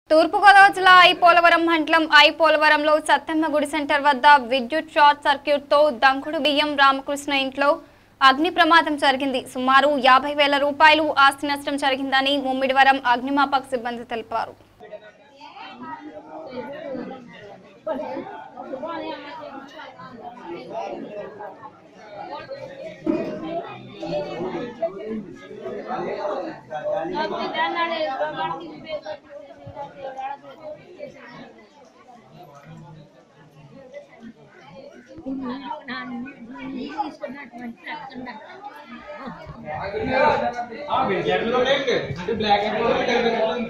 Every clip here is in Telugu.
తూర్పుగోదావరి జిల్లా ఐ పోలవరం మండలం ఐ పోలవరంలో సత్తమ్మ గుడి సెంటర్ వద్ద విద్యుత్ షార్ట్ సర్క్యూట్తో దంకుడు బియ్యం రామకృష్ణ ఇంట్లో అగ్ని ప్రమాదం జరిగింది సుమారు యాభై వేల రూపాయలు ఆస్తి నష్టం జరిగిందని ముమ్మిడివరం అగ్నిమాపక సిబ్బంది తెలిపారు అంటే బ్లాక్ అండ్ వైట్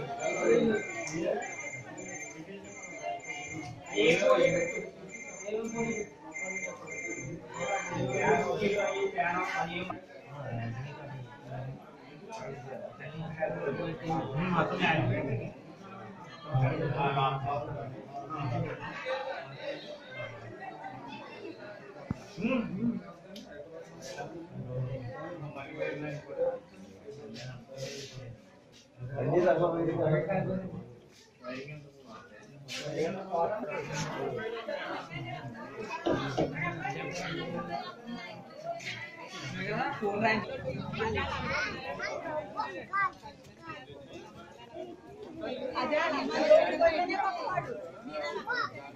అదే